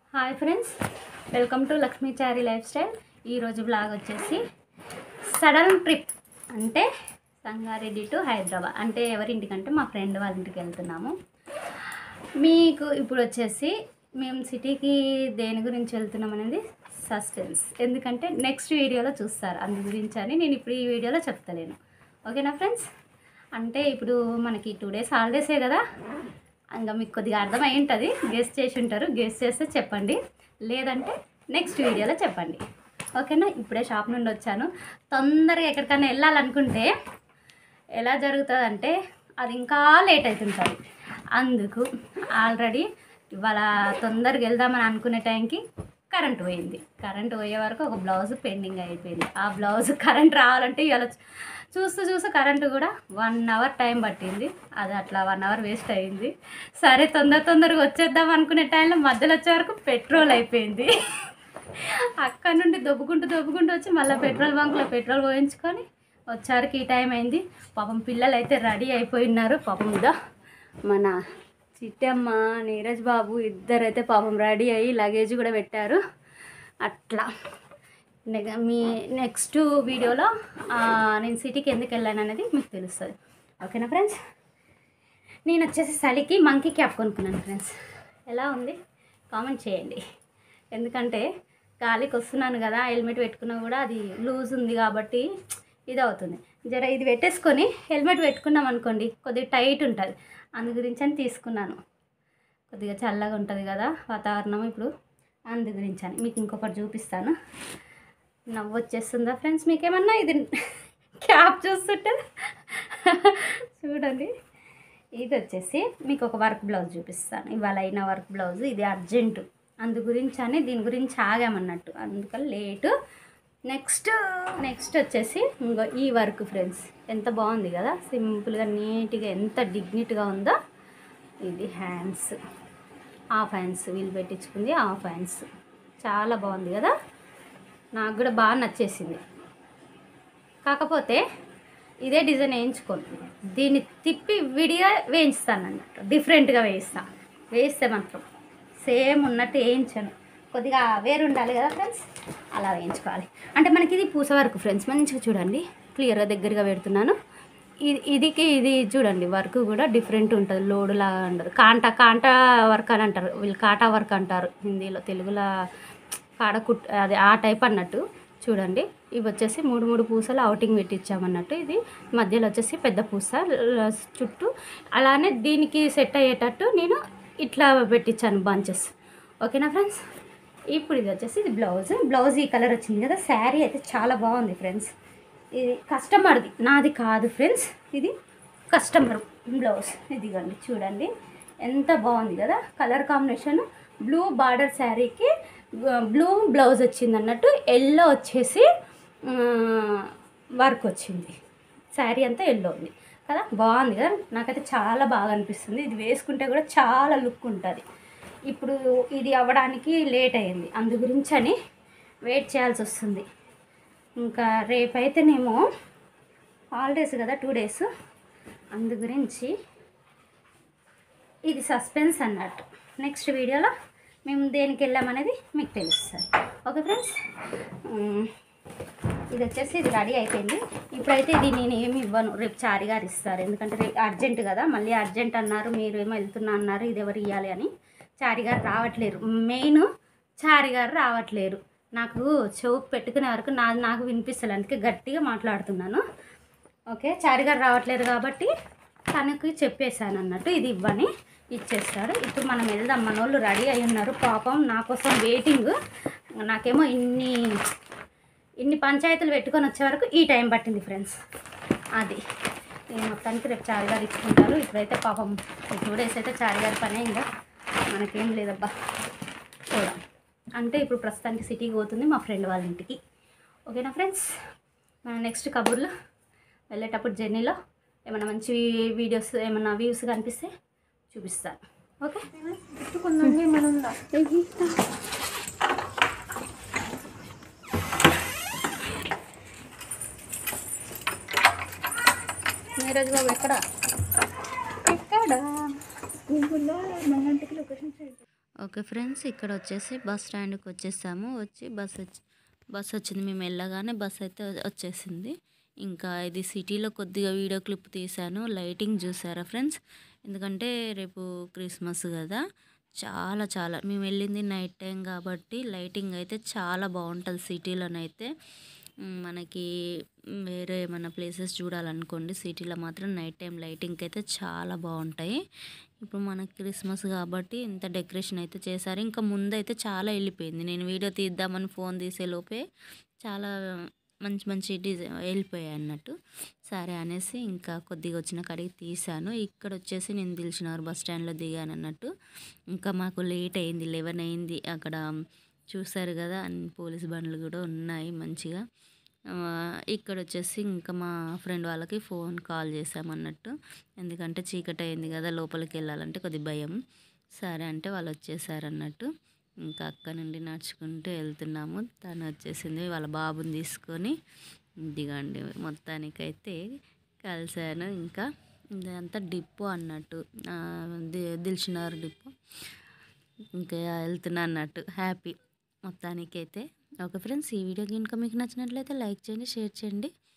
hi friends welcome to Lakshmi Chari lifestyle ఈరోజు blog వచ్చేసి sudden trip అంటే సంగారెడ్డి టు హైదరాబాద్ అంటే ఎవరింటికంటే మా ఫ్రెండ్ వాళ్ళ ఇంటికి వెళ్తున్నాము మీకు ఇప్పుడు వచ్చేసి మేము సిటీకి దేని గురించి వెళ్తున్నాం అనేది సస్పెన్స్ ఎందుకంటే నెక్స్ట్ వీడియోలో చూస్తారు అందు గురించి అని నేను ఇప్పుడు ఈ వీడియోలో చెప్తలేను ఓకేనా ఫ్రెండ్స్ అంటే ఇప్పుడు మనకి టూ డేస్ హాలిడేసే కదా ఇంకా మీకు కొద్దిగా అర్థమై ఉంటుంది గెస్ట్ చేసి ఉంటారు గెస్ట్ చేస్తే చెప్పండి లేదంటే నెక్స్ట్ వీడియోలో చెప్పండి ఓకేనా ఇప్పుడే షాప్ నుండి వచ్చాను తొందరగా ఎక్కడికైనా వెళ్ళాలనుకుంటే ఎలా జరుగుతుంది అంటే అది ఇంకా లేట్ అవుతుంటుంది అందుకు ఆల్రెడీ ఇవాళ తొందరగా వెళ్దామని అనుకునే టైంకి కరెంట్ పోయింది కరెంట్ పోయే వరకు ఒక బ్లౌజ్ పెండింగ్ అయిపోయింది ఆ బ్లౌజ్ కరెంట్ రావాలంటే ఇవాళ చూస్తూ చూస్తూ కరెంటు కూడా వన్ అవర్ టైం పట్టింది అది అట్లా వన్ అవర్ వేస్ట్ అయింది సరే తొందర తొందరగా వచ్చేద్దాం అనుకునే టైంలో మధ్యలో వచ్చే వరకు పెట్రోల్ అయిపోయింది అక్కడ నుండి దొబ్బుకుంటూ దొబ్బుకుంటూ వచ్చి మళ్ళీ పెట్రోల్ బంక్లో పెట్రోల్ పోయించుకొని వచ్చారికి ఈ టైం అయింది పాపం పిల్లలు అయితే రెడీ అయిపోయినారు పాపం ఇదా మన చిట్టమ్మ నీరజ్ బాబు ఇద్దరైతే పాపం రెడీ అయ్యి లగేజ్ కూడా పెట్టారు అట్లా నెగ మీ నెక్స్ట్ వీడియోలో ఆ, నేను సిటీకి ఎందుకు వెళ్ళాను అనేది మీకు తెలుస్తుంది ఓకేనా ఫ్రెండ్స్ నేను వచ్చేసి చలికి మంకీ క్యాప్ కొనుక్కున్నాను ఫ్రెండ్స్ ఎలా ఉంది కామెంట్ చేయండి ఎందుకంటే గాలికి వస్తున్నాను కదా హెల్మెట్ పెట్టుకున్నా కూడా అది లూజ్ ఉంది కాబట్టి ఇది అవుతుంది జర ఇది పెట్టేసుకొని హెల్మెట్ పెట్టుకున్నాం అనుకోండి కొద్దిగా టైట్ ఉంటుంది అందు గురించి అని తీసుకున్నాను కొద్దిగా చల్లగా ఉంటుంది కదా వాతావరణం ఇప్పుడు అందు గురించి అని మీకు ఇంకొకటి చూపిస్తాను నవ్వు వచ్చేస్తుందా ఫ్రెండ్స్ మీకేమన్నా ఇది క్యాప్ చూస్తుంటే చూడండి ఇది వచ్చేసి మీకు ఒక వర్క్ బ్లౌజ్ చూపిస్తాను ఇవాళ అయిన వర్క్ బ్లౌజ్ ఇది అర్జెంటు అందు గురించి అని దీని గురించి ఆగామన్నట్టు అందుకని లేటు నెక్స్ట్ నెక్స్ట్ వచ్చేసి ఇంకో ఈ వర్క్ ఫ్రెండ్స్ ఎంత బాగుంది కదా సింపుల్గా నీట్గా ఎంత డిగ్నిటీగా ఉందో ఇది హ్యాండ్స్ హాఫ్ హ్యాండ్స్ వీళ్ళు పెట్టించుకుంది హాఫ్ హ్యాండ్స్ చాలా బాగుంది కదా నాకు కూడా బాగా నచ్చేసింది కాకపోతే ఇదే డిజైన్ వేయించుకోను దీన్ని తిప్పి విడిగా వేయిస్తాను అన్నట్టు డిఫరెంట్గా వేయిస్తా వేయిస్తే మాత్రం సేమ్ ఉన్నట్టు వేయించాను కొద్దిగా వేరు ఉండాలి కదా ఫ్రెండ్స్ అలా వేయించుకోవాలి అంటే మనకి ఇది పూస వర్క్ ఫ్రెండ్స్ మంచిగా చూడండి క్లియర్గా దగ్గరగా పెడుతున్నాను ఇది ఇదికి ఇది చూడండి వర్క్ కూడా డిఫరెంట్ ఉంటుంది లోడు లాగా ఉండదు కాంటా కాంటా వర్క్ అని అంటారు వీళ్ళు కాటా వర్క్ అంటారు హిందీలో తెలుగులో కాడ కుట్ అది ఆ టైప్ అన్నట్టు చూడండి ఇవి వచ్చేసి మూడు మూడు పూసలు అవుటింగ్ పెట్టించామన్నట్టు ఇది మధ్యలో వచ్చేసి పెద్ద పూస ల- చుట్టూ అలానే దీనికి సెట్ అయ్యేటట్టు నేను ఇట్లా పెట్టించాను బంచెస్ ఓకేనా ఫ్రెండ్స్ ఇప్పుడు ఇది వచ్చేసి ఇది బ్లౌజ్ బ్లౌజ్ ఈ కలర్ వచ్చింది కదా శారీ అయితే చాలా బాగుంది ఫ్రెండ్స్ ఇది కస్టమర్ది నాది కాదు ఫ్రెండ్స్ ఇది కస్టమర్ బ్లౌజ్ ఇదిగోండి చూడండి ఎంత బాగుంది కదా కలర్ కాంబినేషన్ బ్లూ బార్డర్ శారీకి బ్లూ బ్లౌజ్ వచ్చింది అన్నట్టు ఎల్లో వచ్చేసి వర్క్ వచ్చింది శారీ అంతా ఎల్లో ఉంది కదా బాగుంది కదా నాకైతే చాలా బాగా అనిపిస్తుంది ఇది వేసుకుంటే కూడా చాలా లుక్ ఉంటుంది ఇప్పుడు ఇది అవ్వడానికి లేట్ అయింది అందు గురించి అని వెయిట్ చేయాల్సి వస్తుంది ఇంకా రేపైతేనేమో హాలిడేస్ కదా టూ డేస్ అందు గురించి ఇది సస్పెన్స్ అన్నట్టు నెక్స్ట్ వీడియోలో మేము దేనికి వెళ్ళామనేది మీకు తెలుస్తుంది ఓకే ఫ్రెండ్స్ ఉమ్, ఇది వచ్చేసి ఇది రెడీ అయిపోయింది ఇప్పుడైతే ఇది నేను ఏమి ఇవ్వను రేపు చారి గారు ఇస్తారు ఎందుకంటే రేపు అర్జెంట్ కదా మళ్ళీ అర్జెంట్ అన్నారు మీరు ఏమో వెళ్తున్నా అన్నారు ఇది ఎవరు ఇవ్వాలి అని చారి గారు రావట్లేరు మెయిన్ చారి గారు రావట్లేరు నాకు చెవు పెట్టుకునే వరకు నాది నాకు వినిపిస్తలేదు అందుకే గట్టిగా మాట్లాడుతున్నాను ఓకే చారి గారు రావట్లేరు కాబట్టి తనకి చెప్పేశాను అన్నట్టు ఇది ఇవ్వని ఇచ్చేస్తారు ఇప్పుడు మనం వెళ్దాం మన వాళ్ళు రెడీ అయి ఉన్నారు పాపం నా కోసం వెయిటింగ్ నాకేమో ఇన్ని ఇన్ని పంచాయతీలు పెట్టుకొని వచ్చే వరకు ఈ టైం పట్టింది ఫ్రెండ్స్ అది నేను మొత్తానికి రేపు చారిగారు ఇచ్చుకుంటారు ఇప్పుడైతే పాపం టూ డేస్ అయితే చారిగారి పనే ఇంకా మనకేం లేదబ్బా చూడం అంటే ఇప్పుడు ప్రస్తుతానికి సిటీకి పోతుంది మా ఫ్రెండ్ వాళ్ళ ఇంటికి ఓకేనా ఫ్రెండ్స్ మన నెక్స్ట్ కబుర్లో వెళ్ళేటప్పుడు జర్నీలో ఏమైనా మంచి వీడియోస్ ఏమైనా వ్యూస్ కనిపిస్తే చూపిస్తాను ఓకే పెట్టుకున్నాం మనం నీరజ్ బాబు ఎక్కడ ఎక్కడ గూగుల్లో మన ఇంటికి లొకేషన్ ఓకే ఫ్రెండ్స్ ఇక్కడ వచ్చేసి బస్ స్టాండ్కి వచ్చేసాము వచ్చి బస్ వచ్చి బస్ వచ్చింది మేము వెళ్ళగానే బస్ అయితే వచ్చేసింది ఇంకా ఇది సిటీలో కొద్దిగా వీడియో క్లిప్ తీశాను లైటింగ్ చూసారా ఫ్రెండ్స్ ఎందుకంటే రేపు క్రిస్మస్ కదా చాలా చాలా మేము వెళ్ళింది నైట్ టైం కాబట్టి లైటింగ్ అయితే చాలా బాగుంటుంది సిటీలోనైతే మ్, మనకి వేరే ఏమైనా ప్లేసెస్ చూడాలనుకోండి సిటీలో మాత్రం నైట్ టైం లైటింగ్ అయితే చాలా బాగుంటాయి ఇప్పుడు మనకి క్రిస్మస్ కాబట్టి ఇంత డెకరేషన్ అయితే చేశారు ఇంకా ముందైతే చాలా వెళ్ళిపోయింది నేను వీడియో తీద్దామని ఫోన్ తీసే లోపే చాలా మంచి మంచి డిజైన్ వెళ్ళిపోయాయి అన్నట్టు సరే అనేసి ఇంకా కొద్దిగా వచ్చిన కాడికి తీసాను ఇక్కడ వచ్చేసి నేను దిల్చినారు బస్ స్టాండ్లో దిగాను అన్నట్టు ఇంకా మాకు లేట్ అయింది లెవెన్ అయింది అక్కడ చూసారు కదా అన్ని పోలీస్ బండ్లు కూడా ఉన్నాయి మంచిగా ఆ, ఇక్కడ వచ్చేసి ఇంకా మా ఫ్రెండ్ వాళ్ళకి ఫోన్ కాల్ చేసామన్నట్టు ఎందుకంటే చీకటి అయింది కదా లోపలికి వెళ్ళాలంటే కొద్ది భయం సరే అంటే వాళ్ళు వచ్చేసారన్నట్టు ఇంకా అక్క నుండి నడుచుకుంటూ వెళ్తున్నాము తను వచ్చేసింది వాళ్ళ బాబుని తీసుకొని దిగండి మొత్తానికైతే కలిశాను ఇంకా ఇదంతా డిపో అన్నట్టు ఆ, ది- దిల్షునార్ డిపో ఇంకా వెళ్తున్నా అన్నట్టు హ్యాపీ మొత్తానికైతే ఓకే ఫ్రెండ్స్ ఈ వీడియో కనుక మీకు నచ్చినట్లయితే లైక్ చేయండి షేర్ చేయండి